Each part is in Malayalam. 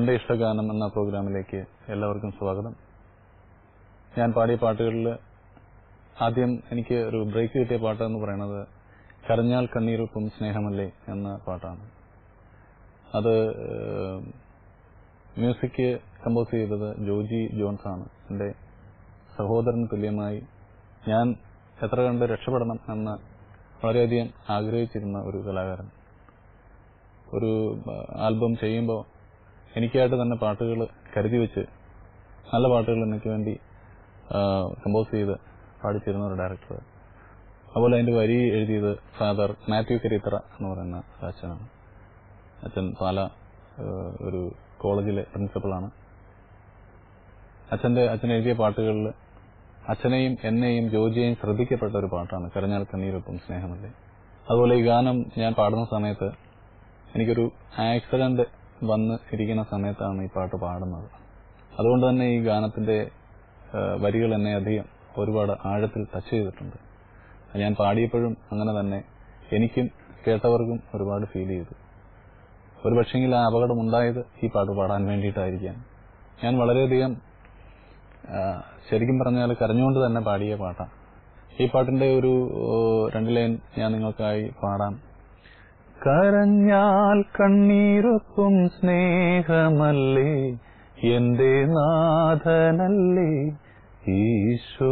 എന്റെ ഇഷ്ടഗാനം എന്ന പ്രോഗ്രാമിലേക്ക് എല്ലാവർക്കും സ്വാഗതം ഞാൻ പാടിയ പാട്ടുകളിൽ ആദ്യം എനിക്ക് ഒരു ബ്രേക്ക് കിട്ടിയ പാട്ട് എന്ന് പറയുന്നത് കരഞ്ഞാൽ കണ്ണീരൊപ്പം സ്നേഹമല്ലേ എന്ന പാട്ടാണ് അത് ഏഹ്, മ്യൂസിക് കമ്പോസ് ചെയ്തത് ജോജി ജോൺസ് ആണ് എന്റെ സഹോദരന് തുല്യമായി ഞാൻ എത്ര കണ്ട് രക്ഷപ്പെടണം എന്ന് വളരെയധികം ആഗ്രഹിച്ചിരുന്ന ഒരു കലാകാരൻ ഒരു ആ, ആൽബം ചെയ്യുമ്പോൾ എനിക്കായിട്ട് തന്നെ പാട്ടുകൾ കരുതി വെച്ച് നല്ല പാട്ടുകൾ എനിക്ക് വേണ്ടി കമ്പോസ് ചെയ്ത് പാടിച്ചിരുന്ന ഒരു ഡയറക്ടർ അതുപോലെ അതിന്റെ വരി എഴുതിയത് ഫാദർ മാത്യു കരിത്ര എന്ന് പറയുന്ന അച്ഛനാണ് അച്ഛൻ പാല ആ, ഒരു കോളേജിലെ പ്രിൻസിപ്പളാണ് അച്ഛന്റെ അച്ഛൻ എഴുതിയ പാട്ടുകളിൽ അച്ഛനെയും എന്നെയും ജോജിയെയും ശ്രദ്ധിക്കപ്പെട്ട ഒരു പാട്ടാണ് കരഞ്ഞാൽ കണ്ണീരൊപ്പം സ്നേഹമല്ലേ അതുപോലെ ഈ ഗാനം ഞാൻ പാടുന്ന സമയത്ത് എനിക്കൊരു ആക്സിഡന്റ് വന്ന് ഇരിക്കുന്ന സമയത്താണ് ഈ പാട്ട് പാടുന്നത് അതുകൊണ്ട് തന്നെ ഈ ഗാനത്തിന്റെ ആ, വരികൾ എന്നെ അധികം ഒരുപാട് ആഴത്തിൽ ടച്ച് ചെയ്തിട്ടുണ്ട് ഞാൻ പാടിയപ്പോഴും അങ്ങനെ തന്നെ എനിക്കും കേട്ടവർക്കും ഒരുപാട് ഫീൽ ചെയ്തു ഒരു പക്ഷെങ്കിൽ ആ അപകടം ഉണ്ടായത് ഈ പാട്ട് പാടാൻ വേണ്ടിയിട്ടായിരിക്കാം ഞാൻ വളരെയധികം ആ, ശരിക്കും പറഞ്ഞാൽ കരഞ്ഞുകൊണ്ട് തന്നെ പാടിയ പാട്ടാണ് ഈ പാട്ടിന്റെ ഒരു ഓ, രണ്ട് ലൈൻ ഞാൻ നിങ്ങൾക്കായി പാടാം കരഞ്ഞാൽ കണ്ണീരൊപ്പം സ്നേഹമല്ലേ എന്റെ നാഥനല്ലേ ഈശോ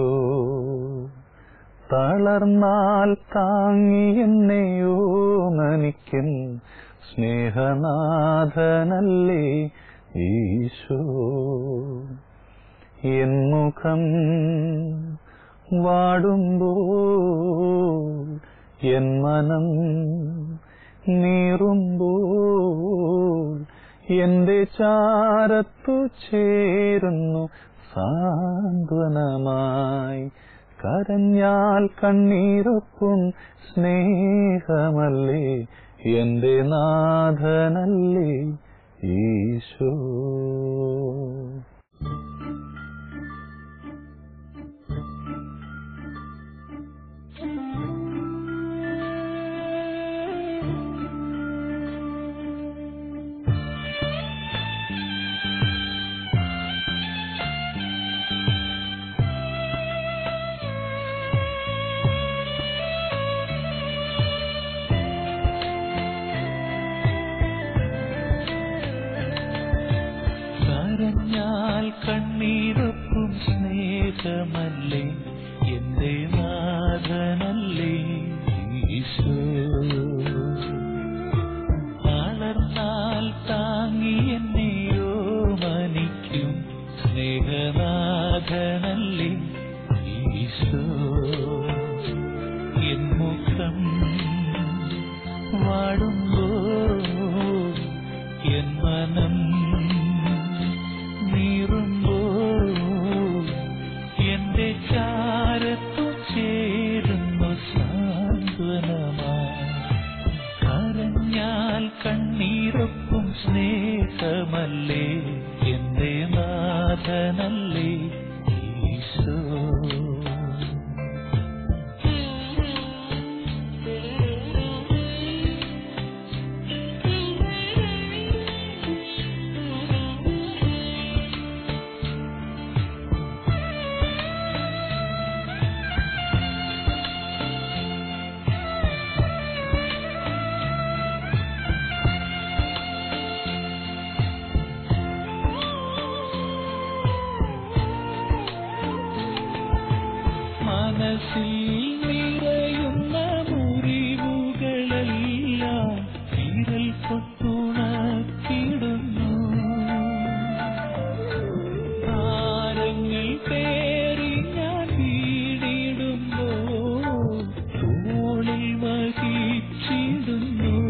തളർന്നാൽ താങ്ങി എന്നെയോ മനിക്കും സ്നേഹനാഥനല്ലേ ഈശോ എൻ മുഖം വാടുമ്പോൾ എൻ മനം നീറുമ്പോൾ എന്റെ ചാരത്തു ചേരുന്നു സാന്ത്വനമായി കരഞ്ഞാൽ കണ്ണീരൊപ്പം സ്നേഹമല്ലേ എന്റെ നാഥനല്ലേ ഈശോ കരഞ്ഞാൽ കണ്ണീരൊപ്പം സ്നേഹമല്ലേ എന്റെ നാഥനല്ലേ ഈശോ വളർന്നാൽ താങ്ങി എന്നെയോ മനിക്കും സ്നേഹനാഥനല്ലേ ഈശോ എൻ മുഖം വാടുമ്പോൾ എൻ മനം നീറുമ്പോൾ എന്റെ ചാരത്തു ചേരുന്നു സാന്ത്വനമായി കരഞ്ഞാൽ കണ്ണീരൊപ്പം സ്നേഹമല്ലേ എന്റെ നാഥനല്ലേ ഈശോ മനസ്സിൽ നിറയുന്ന മുറിവുകളെല്ലാം വിരൽ കൊട്ടുണക്കിടുന്നു താരങ്ങൾ പേറി ഞാൻ വീടിടുമ്പോൾ തോളിൽ വഹിച്ചിടുന്നു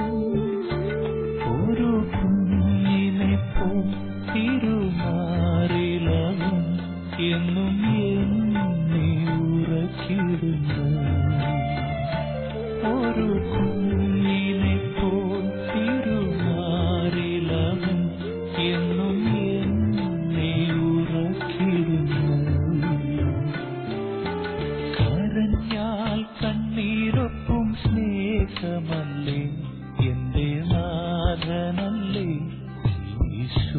ഒരു കുഞ്ഞിനെ പോ തിരുമാറിലവും എന്നും എന്നെ ഉറക്കിടുന്നു ഒരു കുഞ്ഞിനെ പോൽ തിരുമാറിലവും എന്നും എന്നെ ഉറക്കിടുന്നു കരഞ്ഞാൽ കണ്ണീരൊപ്പം സ്നേഹമല്ലേ എന്റെ നാഥനല്ലേ ഈശോ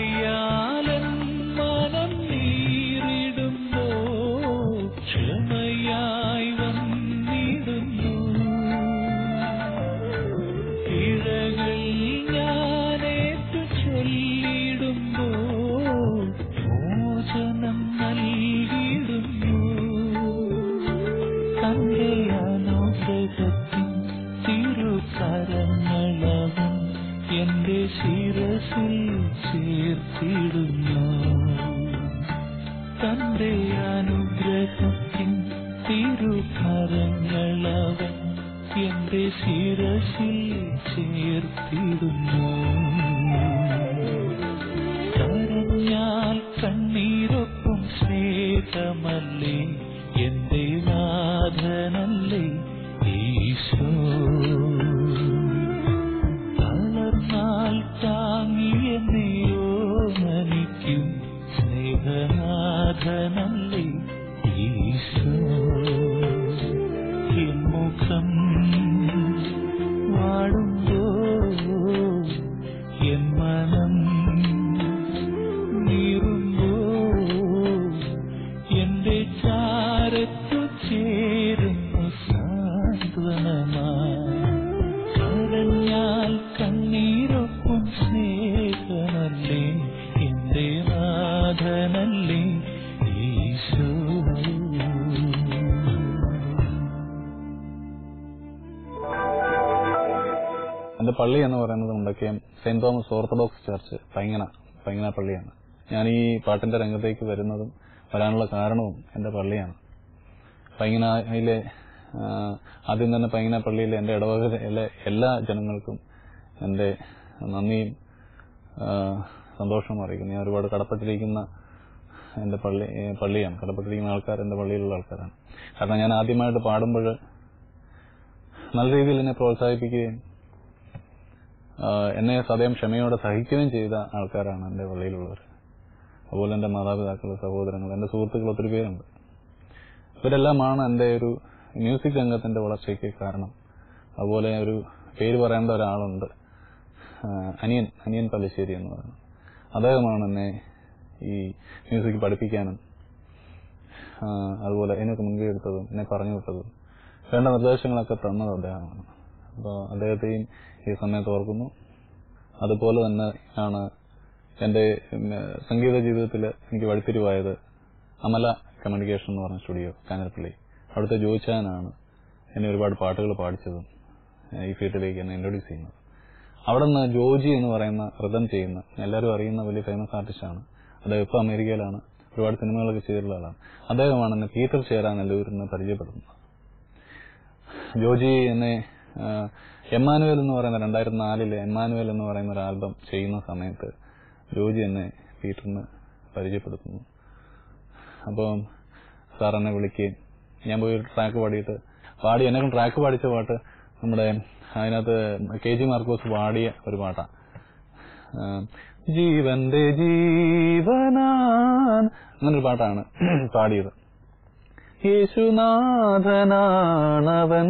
കൃപയാലൻ മനം നീറിടുമ്പോ ക്ഷമയായി വന്നിടുന്നു പിഴകൾ ഞാനേറ്റു ചൊല്ലിടുമ്പോ മോചനം നൽകിടുന്നു തന്റെ അനുഗ്രഹത്തിൻ തിരുകരങ്ങളവൻ എന്റെ ശിരസിൽ ചേർത്തിടുന്നു തന്റെ അനുഗ്രഹത്തിൻ തിരുകരങ്ങളവൻ എന്റെ ശിരസിൽ ചേർത്തിടുന്നു കരഞ്ഞാൽ കണ്ണീരൊപ്പം സ്നേഹമല്ലേ എന്റെ നാഥനല്ലേ ഈശോ തളർന്നാൽ താങ്ങി എന്നെയോ നനിക്കും സ്നേഹനാഥനല്ലേ ഈശോ എൻ മുഖം വാടുമ്പോ എൻ മനം നീറുമ്പോ എന്റെ ചാരത്തു ചേരുന്നു സാന്ത്വനമായി കരഞ്ഞാൽ കണ്ണീരൊപ്പം സ്നേഹമല്ലേ എന്റെ നാഥനല്ലേ ഈശോ എന്റെ പള്ളി എന്ന് പറയുന്നത് Mundakayam Saint Thomas Orthodox Church Paingana Paingana പള്ളിയാണ് ഞാൻ ഈ പാട്ടിന്റെ രംഗത്തേക്ക് വരുന്നതും വരാനുള്ള കാരണവും എന്റെ പള്ളിയാണ് പൈങ്ങനയിലെ ആ, ആദ്യം തന്നെ പൈങ്ങന പള്ളിയിലെ എന്റെ ഇടവകയിലെ എല്ലാ ജനങ്ങൾക്കും എന്റെ നന്ദിയും ആ, സന്തോഷവും അറിയിക്കുന്നു ഞാൻ ഒരുപാട് കടപ്പെട്ടിരിക്കുന്ന എന്റെ പള്ളി ഏ, പള്ളിയാണ് കടപ്പെട്ടിരിക്കുന്ന ആൾക്കാർ എന്റെ പള്ളിയിലുള്ള ആൾക്കാരാണ് കാരണം ഞാൻ ആദ്യമായിട്ട് പാടുമ്പോൾ നല്ല രീതിയിൽ എന്നെ പ്രോത്സാഹിപ്പിക്കുകയും ആഹ് എന്നെ സദയം ക്ഷമയോടെ സഹിക്കുകയും ചെയ്ത ആൾക്കാരാണ് എന്റെ പള്ളിയിലുള്ളവർ അതുപോലെ എന്റെ മാതാപിതാക്കൾ സഹോദരങ്ങൾ എന്റെ സുഹൃത്തുക്കൾ ഒത്തിരി പേരുണ്ട് ഇവരെല്ലാമാണ് എന്റെ ഒരു മ്യൂസിക് രംഗത്തിന്റെ വളർച്ചയ്ക്ക് കാരണം അതുപോലെ ഒരു പേര് പറയേണ്ട ഒരാളുണ്ട് ആഹ് അനിയൻ അനിയൻ പല്ലിശ്ശേരി എന്ന് പറയുന്നത് അദ്ദേഹമാണ് എന്നെ ഈ മ്യൂസിക് പഠിപ്പിക്കാനും ആഹ് അതുപോലെ എന്നൊക്കെ മുൻകൈ എടുത്തതും എന്നെ പറഞ്ഞു വിട്ടതും വേണ്ട നിർദ്ദേശങ്ങളൊക്കെ തന്നത് അദ്ദേഹമാണ് അപ്പോൾ അദ്ദേഹത്തെയും ഈ സമയത്ത് ഓർക്കുന്നു അതുപോലെ തന്നെ ആണ് എന്റെ ഉം, സംഗീത ജീവിതത്തിൽ എനിക്ക് വഴിത്തിരിവായത് അമല കമ്മ്യൂണിക്കേഷൻ എന്ന് പറഞ്ഞ സ്റ്റുഡിയോ കാനരപ്പള്ളി അവിടുത്തെ ജോയിച്ചാനാണ് എന്നെ ഒരുപാട് പാട്ടുകൾ പാടിച്ചതും ഏഹ്, ഈ ഫീൽഡിലേക്ക് എന്നെ ഇൻട്രൊഡ്യൂസ് ചെയ്യുന്നത് അവിടെ നിന്ന് ജോജി എന്ന് പറയുന്ന റിതം ചെയ്യുന്ന എല്ലാവരും അറിയുന്ന വലിയ ഫേമസ് ആർട്ടിസ്റ്റാണ് അദ്ദേഹം ഇപ്പോൾ അമേരിക്കയിലാണ് ഒരുപാട് സിനിമകളൊക്കെ ചെയ്തിട്ടുള്ള ആളാണ് അദ്ദേഹമാണ് എന്നെ പീറ്റർ ചേരാൻ എല്ലാവരും പരിചയപ്പെടുന്നത് ജോജി എന്നെ ആ, എമ്മാനുവൽ എന്ന് പറയുന്ന രണ്ടായിരത്തി നാലിലെ എമ്മാനുവൽ എന്ന് പറയുന്ന ഒരു ആൽബം ചെയ്യുന്ന സമയത്ത് ജോജി എന്നെ പീറ്ററിന് പരിചയപ്പെടുത്തുന്നു അപ്പം സാർ എന്നെ വിളിക്കുകയും ഞാൻ പോയി ഒരു ട്രാക്ക് പാടിയിട്ട് പാടി എന്നെ കൊണ്ട് ട്രാക്ക് പാടിച്ച പാട്ട് നമ്മുടെ അതിനകത്ത് കെ ജി മാർക്കോസ് പാടിയ ഒരു പാട്ടാണ് ജീവന്റെ ജീവനാൻ അങ്ങനൊരു പാട്ടാണ് പാടിയത് യേശുനാഥനാണവൻ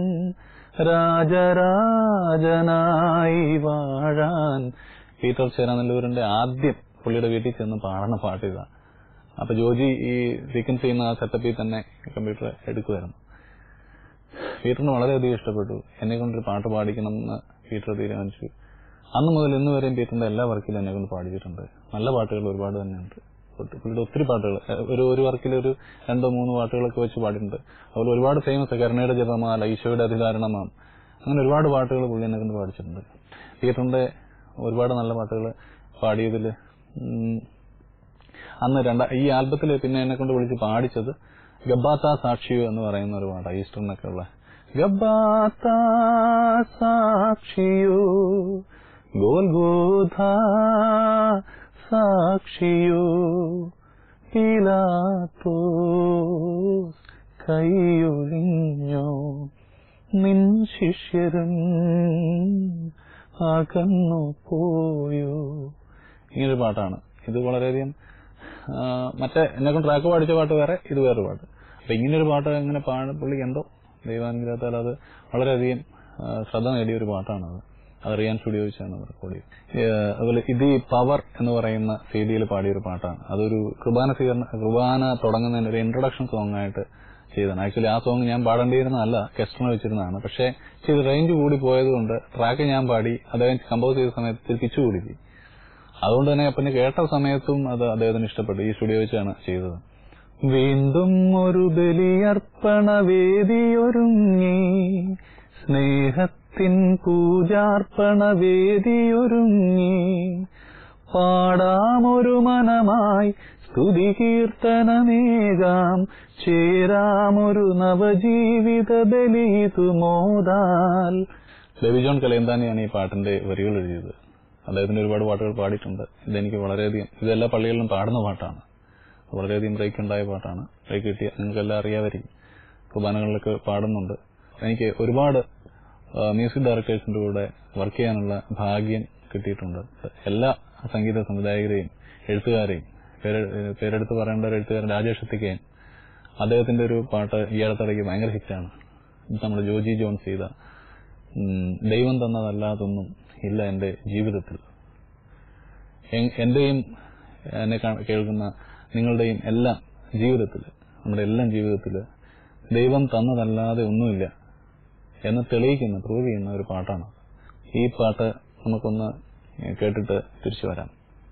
രാജരാജനായി വാഴാൻ പീറ്റർ ചേരാനല്ലൂരിന്റെ ആദ്യം പുള്ളിയുടെ വീട്ടിൽ ചെന്ന് പാടുന്ന പാട്ട് ഇതാ അപ്പൊ ജോജി ഈ സീക്വൻസ് ചെയ്യുന്ന ആ സെറ്റപ്പിൽ തന്നെ കമ്പ്യൂട്ടർ എടുക്കുമായിരുന്നു പീറ്ററിന് വളരെയധികം ഇഷ്ടപ്പെട്ടു എന്നെ കൊണ്ടൊരു പാട്ട് പാടിക്കണം എന്ന് പീറ്റർ തീരുമാനിച്ചു അന്ന് മുതൽ ഇന്ന് വരെയും പീറ്ററിന്റെ എല്ലാ വർക്കിലും എന്നെ കൊണ്ട് പാടിച്ചിട്ടുണ്ട് നല്ല പാട്ടുകൾ ഒരുപാട് തന്നെയുണ്ട് ഒട്ട് പുള്ളിയുടെ ഒത്തിരി പാട്ടുകൾ ഏഹ് ഒരു ഒരു വർക്കിൽ ഒരു രണ്ടോ മൂന്നോ പാട്ടുകളൊക്കെ വെച്ച് പാടിയിട്ടുണ്ട് അതുപോലെ ഒരുപാട് ഫേമസ് കരുണയുടെ ജപമാല ഈശോയുടെ അതിധാരണമാം അങ്ങനെ ഒരുപാട് പാട്ടുകൾ പുള്ളി എന്നെ കൊണ്ട് പാടിച്ചിട്ടുണ്ട് പീറ്ററിന്റെ ഒരുപാട് നല്ല പാട്ടുകൾ പാടിയതിൽ അന്ന് രണ്ട ഈ ആൽബത്തിൽ പിന്നെ എന്നെ കൊണ്ട് വിളിച്ച് പാടിച്ചത് ഗബ്ബാത്ത സാക്ഷിയോ എന്ന് പറയുന്ന ഒരു പാട്ടാണ് ഈസ്റ്ററിനൊക്കെ ഉള്ള ഗബ്ബാത്ത സാക്ഷിയോ ഗോൽഗോധ സാക്ഷിയോ പീലാത്തോസ് കൈയൊഴിഞ്ഞോ നിൻ ശിഷ്യരും അകന്നു പോയോ ഇങ്ങനൊരു പാട്ടാണ് ഇത് വളരെയധികം ആ, മറ്റേ എന്നെ കൊണ്ട് ട്രാക്ക് പാടിച്ച പാട്ട് വേറെ ഇത് വേറൊരു പാട്ട് അപ്പൊ ഇങ്ങനൊരു പാട്ട് എങ്ങനെ പാട പുള്ളിക്ക് എന്തോ ദൈവാനുഗ്രഹത്താൽ അത് വളരെയധികം ആ, ശ്രദ്ധ നേടിയ ഒരു പാട്ടാണത് അത് റിയാൻ സ്റ്റുഡിയോ വെച്ചാണ് റെക്കോർഡ് ചെയ്തത് അതുപോലെ ഇത് ഈ പവർ എന്ന് പറയുന്ന സി ഡിയിൽ പാടിയൊരു പാട്ടാണ് അതൊരു കുർബാന സ്വീകരണ കുർബാന തുടങ്ങുന്നതിന് ഒരു ഇൻട്രൊഡക്ഷൻ സോങ് ആയിട്ട് ചെയ്തതാണ് ആക്ച്വലി ആ സോങ് ഞാൻ പാടേണ്ടിയിരുന്നതല്ല കെസ്റ്ററിന് വെച്ചിരുന്നതാണ് പക്ഷേ ഇത് റേഞ്ച് കൂടി പോയതുകൊണ്ട് ട്രാക്ക് ഞാൻ പാടി അദ്ദേഹം കമ്പോസ് ചെയ്ത സമയത്ത് പിച്ചു കൂടി പോയി. അതുകൊണ്ട് തന്നെ പിന്നെ കേട്ട സമയത്തും അത് അദ്ദേഹത്തിന് ഇഷ്ടപ്പെട്ടു ഈ സ്റ്റുഡിയോ വെച്ചാണ് ചെയ്തത് വീണ്ടും ഒരു ബലിയർപ്പണ വേദിയൊരുങ്ങി സ്നേഹത്തിൻ പൂജാർപ്പണ വേദിയൊരുങ്ങി പാടാമൊരു മനമായി സ്തുതി കീർത്തനമേകാം ചേരാമൊരു നവജീവിത ബലിതു മോദാൽ ബേബി ജോൺ കലേന്താനിയാണ് ഈ പാട്ടിന്റെ വരികൾ എഴുതിയത് അദ്ദേഹത്തിന്റെ ഒരുപാട് പാട്ടുകൾ പാടിയിട്ടുണ്ട് ഇതെനിക്ക് വളരെയധികം ഇതെല്ലാ പള്ളികളിലും പാടുന്ന പാട്ടാണ് വളരെയധികം ബ്രേക്ക് ഉണ്ടായ പാട്ടാണ് ബ്രേക്ക് കിട്ടിയ നിങ്ങൾക്കെല്ലാം അറിയാമായിരിക്കും കുർബാനകളിലൊക്കെ പാടുന്നുണ്ട് എനിക്ക് ഒരുപാട് മ്യൂസിക് ഡയറക്ടേഴ്സിന്റെ കൂടെ വർക്ക് ചെയ്യാനുള്ള ഭാഗ്യം കിട്ടിയിട്ടുണ്ട് എല്ലാ സംഗീത സംവിധായകരെയും എഴുത്തുകാരെയും പേര്- പേരെടുത്ത് പറയേണ്ട ഒരു എഴുത്തുകാരൻ രാജേഷ് എത്തിക്കുകയും അദ്ദേഹത്തിന്റെ ഒരു പാട്ട് ഈ അടുത്തിടയ്ക്ക് ഭയങ്കര ഹിറ്റാണ് ഇത് നമ്മുടെ ജോജി ജോൺസ് ചെയ്ത ഉം, ദൈവം തന്നതല്ലാതൊന്നും ഇല്ല എന്റെ ജീവിതത്തിൽ എൻ- എന്റെയും എന്നെ കാ- കേൾക്കുന്ന നിങ്ങളുടെയും എല്ലാം ജീവിതത്തിൽ നമ്മുടെ എല്ലാം ജീവിതത്തിൽ ദൈവം തന്നതല്ലാതെ ഒന്നുമില്ല എന്ന് തെളിയിക്കുന്ന പ്രൂവ് ചെയ്യുന്ന ഒരു പാട്ടാണ് ഈ പാട്ട് നമുക്കൊന്ന് കേട്ടിട്ട് തിരിച്ചു വരാം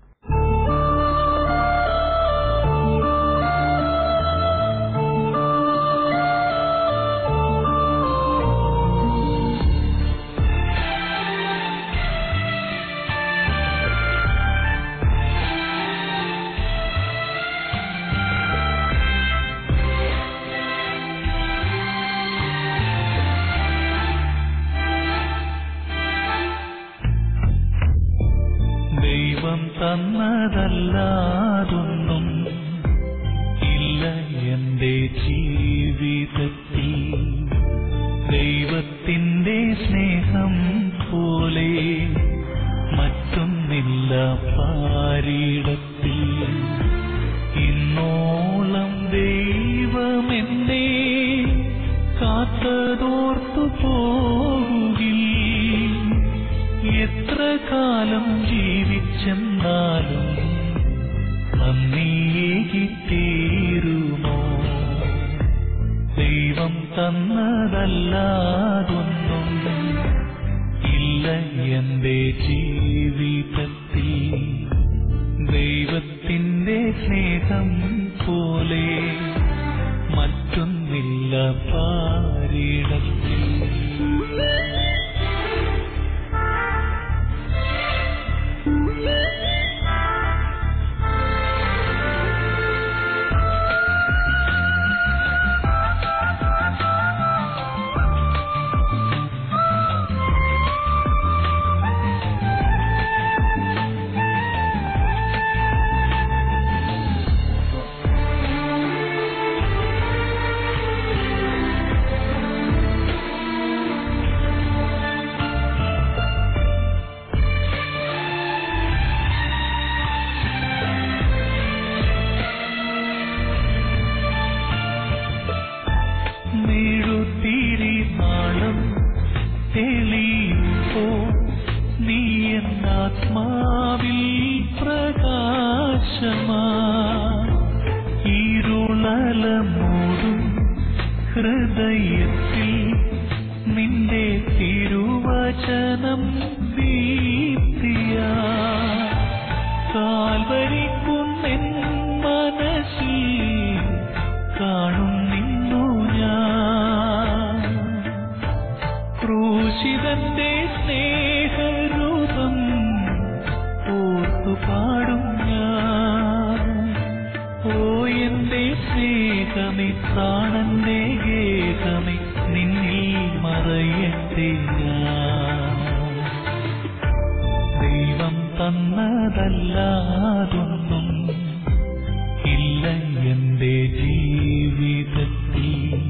ദൈവം തന്നതല്ലാതൊന്നും ഇല്ല എന്റെ ജീവിതത്തിൽ ദൈവത്തിന്റെ സ്നേഹം പോലെ മറ്റൊന്നില്ല പാരിടത്തിൽ ഇന്നോളം ദൈവമെന്നെ കാത്തതോർത്തു പോകുകിൽ എത്ര കാലം ജീവിച്ചെന്നാലും നന്ദിയേകിത്തീരുമോ ദൈവം തന്നതല്ലാതൊന്നും ഇല്ല എന്റെ ജീവിതത്തിൽ ദൈവത്തിന്റെ സ്നേഹം പോലെ മറ്റൊന്നില്ല പാരിടത്തിൽ മെഴുതിരി നാളം തെളിയുമ്പോ നീ എന്നാത്മാവിൽ പ്രകാശമാ ഇരുളലമൂടും ഹൃദയത്തിൽ നിന്റെ തിരുവചനം ദീപ്തിയാ കാൽവരിക്കുന്നെൻ മനസ്സിൽ കാണും നിന്നു ഞാൻ ക്രൂശിതന്റെ സ്നേഹരൂപം ഓർത്തു പാടും ഞാൻ ഓ എന്റെ സ്നേഹമേ പ്രാണന്റെ ഗേഹമേ നിന്നിൽ മറയട്ടെ ഞാൻ ദൈവം തന്നതല്ലാതൊന്നും ഇല്ല എന്റെ ജീവിതത്തിൽ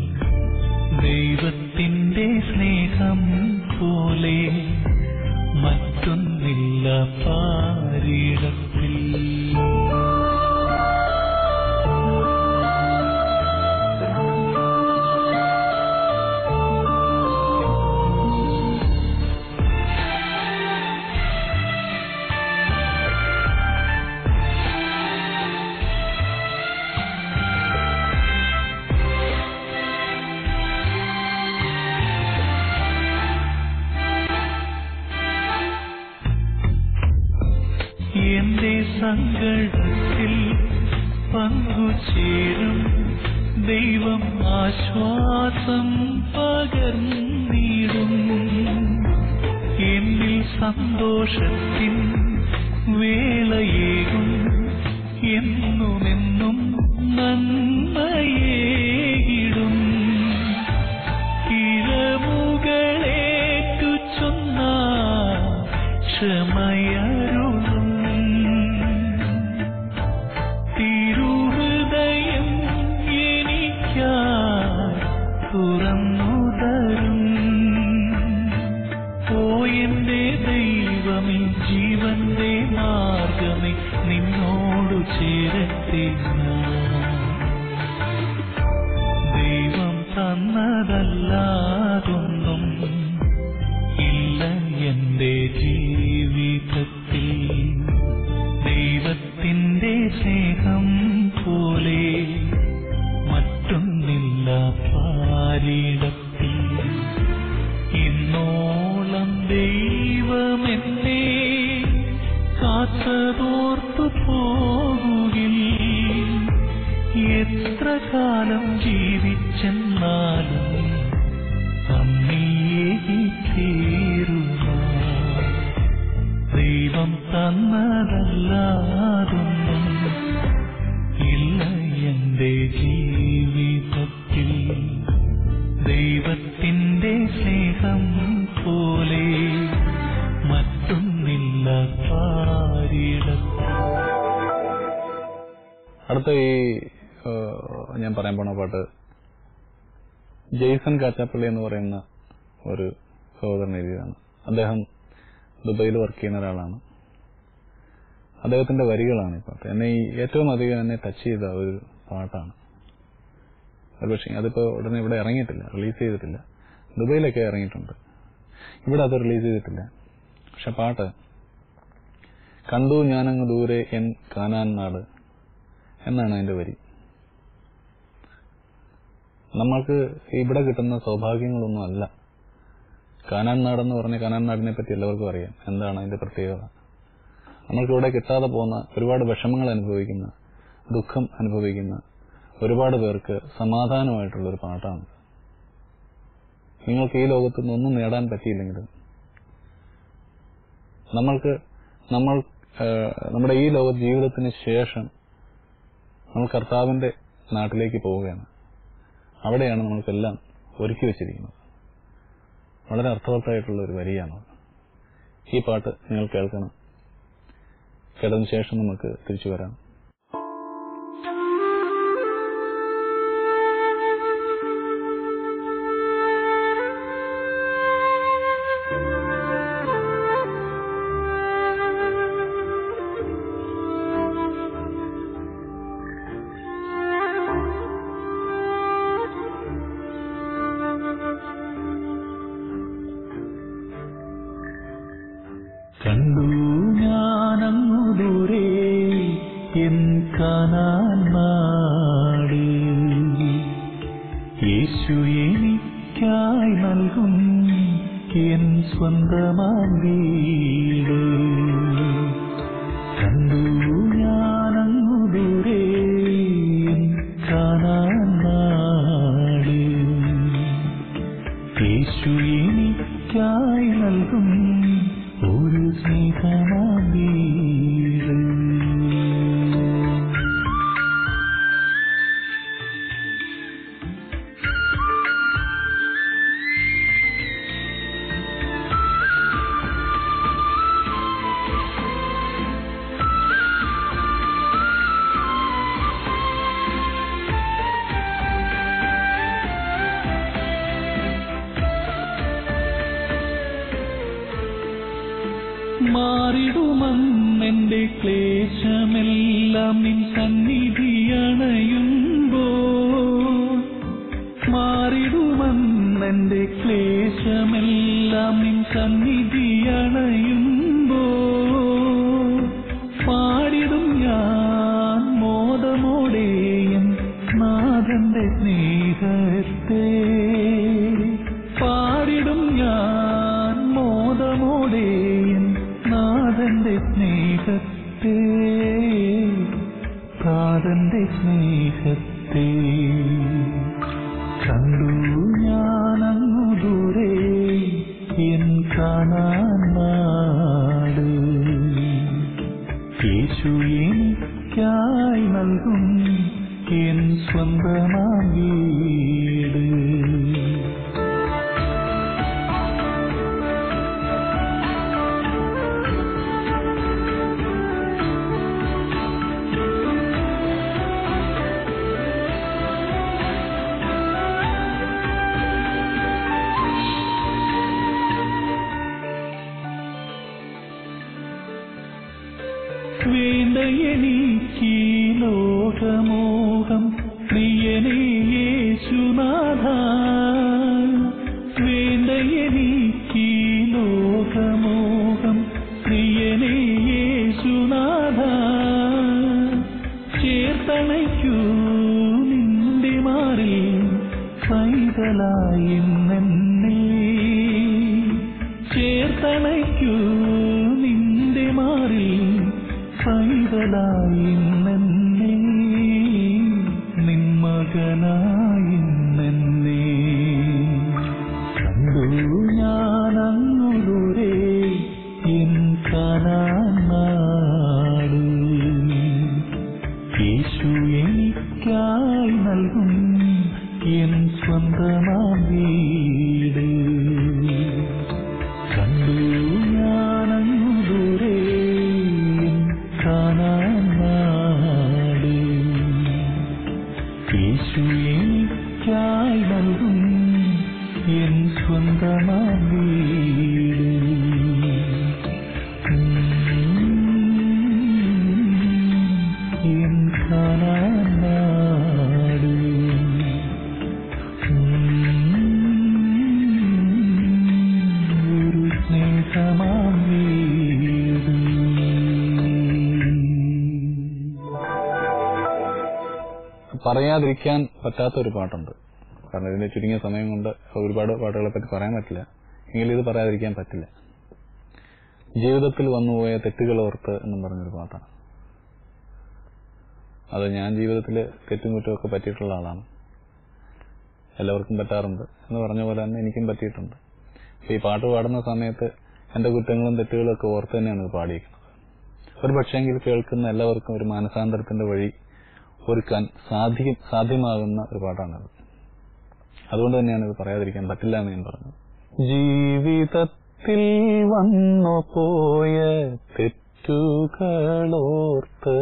ദൈവത്തിന്റെ സ്നേഹം പോലെ മറ്റൊന്നില്ല പാരിടത്തിൽ സങ്കടത്തിൽ പങ്കുചേരും ദൈവം ആശ്വാസം പകർന്നിടും എന്നിൽ സന്തോഷത്തിൻ വേളയേകും എന്നുമെന്നും നന്മയേകിടും ഇരമുകളേറ്റു ചൊന്ന ക്ഷമയരുളും തിരുഹൃദയം എനിക്കായി തുറന്നു തരും പോയെന്റെ ദൈവമേ ജീവന്റെ മാർഗമേ നിന്നോടു ചേരത്തെ ഞാൻ. ദൈവം തന്നതല്ലാതൊന്നും ഇല്ല എന്റെ ജീവിതത്തിൽ ദൈവത്തിന്റെ സ്നേഹം പോലെ മറ്റൊന്നില്ല പാരിടത്തിൽ ഇന്നോളം ദൈവമെന്നെ കാത്തതോർത്തു പോകുകിൽ എത്ര കാലം ജീവിച്ചെന്നാലും നന്ദിയേകി തീരുമോ ദൈവം തന്നതല്ലാതൊന്നും ഇല്ല എന്റെ ജീവിതത്തിൽ ദൈവത്തിന്റെ സ്നേഹം പോലെ മറ്റൊന്നില്ല പാരിടത്തിൽ അടുത്ത ഈ ഏഹ്, ഞാൻ പറയാൻ പോണ പാട്ട് ജെയ്സൺ കാച്ചാപ്പള്ളി എന്ന് പറയുന്ന ഒരു സഹോദരൻ എഴുതിയതാണ് അദ്ദേഹം ദുബൈയിൽ വർക്ക് ചെയ്യുന്ന ഒരാളാണ് അദ്ദേഹത്തിന്റെ വരികളാണ് ഈ പാട്ട് എന്നെ ഈ ഏറ്റവും അധികം എന്നെ ടച്ച് ചെയ്ത ഒരു പാട്ടാണ് പക്ഷേ അതിപ്പോ ഉടനെ ഇവിടെ ഇറങ്ങിയിട്ടില്ല റിലീസ് ചെയ്തിട്ടില്ല ദുബൈയിലൊക്കെ ഇറങ്ങിയിട്ടുണ്ട് ഇവിടെ അത് റിലീസ് ചെയ്തിട്ടില്ല പക്ഷെ പാട്ട് കണ്ടു ഞാനങ്ങ് ദൂരെ എൻ കാനാൻ നാട് എന്നാണ് അതിന്റെ വരി നമ്മൾക്ക് ഇവിടെ കിട്ടുന്ന സൗഭാഗ്യങ്ങളൊന്നും അല്ല കാനാൻ നാടെന്ന് പറഞ്ഞ കാനാൻ നാടിനെ പറ്റി എല്ലാവർക്കും അറിയാം എന്താണ് അതിന്റെ പ്രത്യേകത നമ്മൾക്ക് ഇവിടെ കിട്ടാതെ പോകുന്ന ഒരുപാട് വിഷമങ്ങൾ അനുഭവിക്കുന്ന ദുഃഖം അനുഭവിക്കുന്ന ഒരുപാട് പേർക്ക് സമാധാനമായിട്ടുള്ള ഒരു പാട്ടാണ് നിങ്ങൾക്ക് ഈ ലോകത്ത് നിന്നൊന്നും നേടാൻ പറ്റിയില്ലെങ്കിലും നമ്മൾക്ക് നമ്മൾ ഏഹ്, നമ്മുടെ ഈ ലോക ജീവിതത്തിന് ശേഷം നമ്മൾ കർത്താവിന്റെ നാട്ടിലേക്ക് പോവുകയാണ് അവിടെയാണ് നമ്മൾക്കെല്ലാം ഒരുക്കി വെച്ചിരിക്കുന്നത് വളരെ അർത്ഥവത്തായിട്ടുള്ള ഒരു വരിയാണ് ഈ പാട്ട് നിങ്ങൾ കേൾക്കണം കേട്ടതിന് ശേഷം നമുക്ക് തിരിച്ചു വരാം കണ്ടു ഞാനങ്ങു ദൂരെ എൻ കാനാൻ നാട് യേശു എനിക്കായി നൽകും എൻ സ്വന്തമാം വീട് കണ്ടു ഞാനങ്ങു ദൂരെ എൻ കാനാൻ നാട് യേശു എനിക്കായി നൽകും ഒരു സ്നേഹമാം വീട് മാറിടുമെന്നെന്റെ ക്ലേശമെല്ലാം നിൻ സന്നിധിയണയുമ്പോ മാറിടുമെന്നെന്റെ ക്ലേശമെല്ലാം നിൻ സന്നിധിയണയുമ്പോ പാടിടും ഞാൻ മോദമോടെ എൻ നാഥന്റെ സ്നേഹത്തെ പാടിടും ഞാൻ മോദമോടെ എൻ നാഥന്റെ സ്നേഹത്തെ നാഥന്റെ സ്നേഹത്തെ കണ്ടു ഞാനങ്ങു ദൂരെ എൻ കാണാൻ നാട് യേശു എനിക്കായി നൽകും എൻ സ്വന്തമാം വീട് വേണ്ട എനിക്ക് ലോകമോഹം പ്രിയനേ യേശുനാഥ വേണ്ട എനിക്ക് ലോകമോഹം പ്രിയനേ യേശുനാഥ ചേർത്തണയ്ക്കൂ നിന്റെ മാറിൽ പൈതലായി നിന്നെ ചേർത്തണയ്ക്കൂ നിന്റെ മാറിൽ പൈതലായി നിന്നെ നിന്മകനായി നിന്നെ കണ്ടു ഞാനങ്ങു ദൂരെ എൻ കനാനാട് യേശു എനിക്കായി നൽകും എൻ സ്വന്തമാം വീട് കണ്ടു ഞാനങ്ങു ദൂരെ എൻ കാനാനാട് യേശു എനിക്കായി നൽകും എൻ സ്വന്തമാം വീട് എൻ കാനാനാട് ഒരു സ്നേഹമാം വീട് പറയാതിരിക്കാൻ പറ്റാത്ത ഒരു പാട്ടുണ്ട് കാരണം ഇതിന്റെ ചുരുങ്ങിയ സമയം കൊണ്ട് ഒരുപാട് പാട്ടുകളെ പറ്റി പറയാൻ പറ്റില്ല എങ്കിലും ഇത് പറയാതിരിക്കാൻ പറ്റില്ല ജീവിതത്തിൽ വന്നുപോയ തെറ്റുകൾ ഓർത്ത് എന്നും പറഞ്ഞൊരു പാട്ടാണ് അത് ഞാൻ ജീവിതത്തിൽ തെറ്റും കുറ്റമൊക്കെ പറ്റിയിട്ടുള്ള ആളാണ് എല്ലാവർക്കും പറ്റാറുണ്ട് എന്ന് പറഞ്ഞ പോലെ തന്നെ എനിക്കും പറ്റിയിട്ടുണ്ട് അപ്പൊ ഈ പാട്ട് പാടുന്ന സമയത്ത് എന്റെ കുറ്റങ്ങളും തെറ്റുകളും ഒക്കെ ഓർത്ത് തന്നെയാണ് ഇത് പാടിയിരിക്കുന്നത് ഒരു പക്ഷേങ്കിൽ കേൾക്കുന്ന എല്ലാവർക്കും ഒരു മാനസാന്തരത്തിന്റെ വഴി ഒരുക്കാൻ സാധ്യ സാധ്യമാകുന്ന ഒരു പാട്ടാണത് അതുകൊണ്ട് തന്നെയാണ് ഇത് പറയാതിരിക്കാൻ പറ്റില്ല എന്ന് ഞാൻ പറഞ്ഞത് ജീവിതത്തിൽ വന്നു പോയ തെറ്റുകളോർത്ത്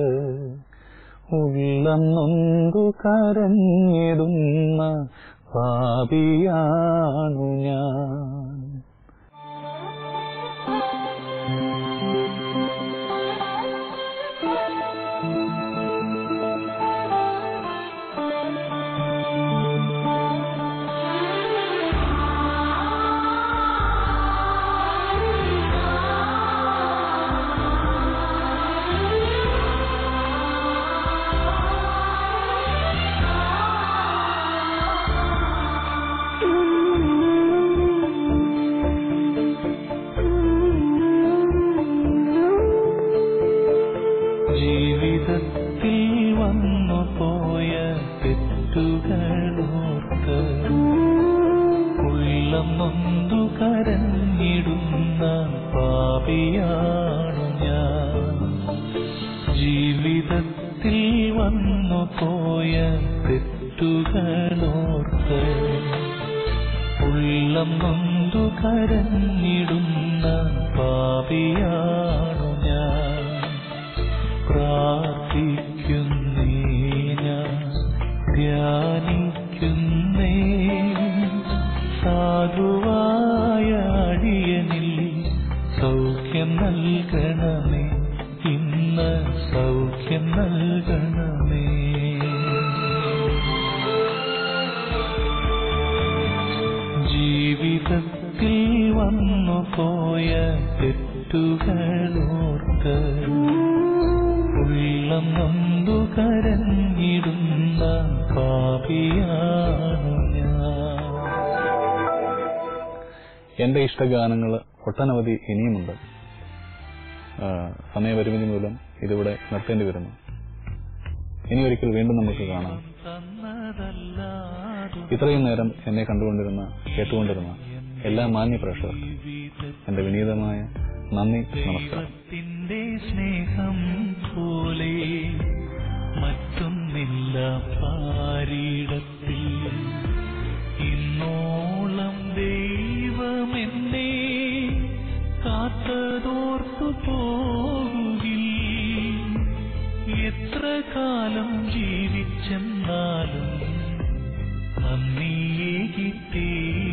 ഉള്ളം നൊന്തു കരഞ്ഞിടുന്ന പാപിയാണു ഞാൻ ജീവിതത്തിൽ വന്നു പോയ തെറ്റുകളോർത്ത് ഉള്ളം നൊന്തു കരഞ്ഞിടുന്ന പാപിയാണു ഞാൻ ജീവിതത്തിൽ വന്നു പോയ തെറ്റുകളോർത്ത് ഉള്ളം നൊന്തു കരഞ്ഞിടുന്ന പാപിയാണു ഞാൻ പ്രാർത്ഥിക്കുന്നേ ഞാൻ ധ്യാനിക്കുന്നേ സാധുവായ അടിയനിൽ സൗഖ്യം നൽകണമേ ഇന്ന് സൗഖ്യം നൽകണമേ ജീവിതത്തിൽ വന്നു പോയ തെറ്റുകളോർത്ത് ഉള്ളം നൊന്തു കരഞ്ഞിടുന്ന പാപിയാണു ഞാൻ എന്റെ ഇഷ്ടഗാനങ്ങൾ ഒട്ടനവധി ഇനിയുമുണ്ട് ആ, സമയപരിമിതി മൂലം ഇതിവിടെ നിർത്തേണ്ടി വരുന്നു ഇനി ഒരിക്കൽ വീണ്ടും നമുക്ക് കാണാം തന്നതല്ലാതു ഇത്രയും നേരം എന്നെ കണ്ടുകൊണ്ടിരുന്ന കേട്ടുകൊണ്ടിരുന്ന എല്ലാ മാന്യ പ്രേക്ഷകർക്കും എന്റെ വിനീതമായ നന്ദി നമസ്കാരം ദൈവത്തിന്റെ സ്നേഹം പോലെ മറ്റൊന്നില്ല പാരിടത്തിൽ ഇന്നോളം ദൈവമെന്നെ കാത്തതോർത്തു പോകുകിൽ എത്ര കാലം ജീവിച്ചെന്നാലും നന്ദിയേകി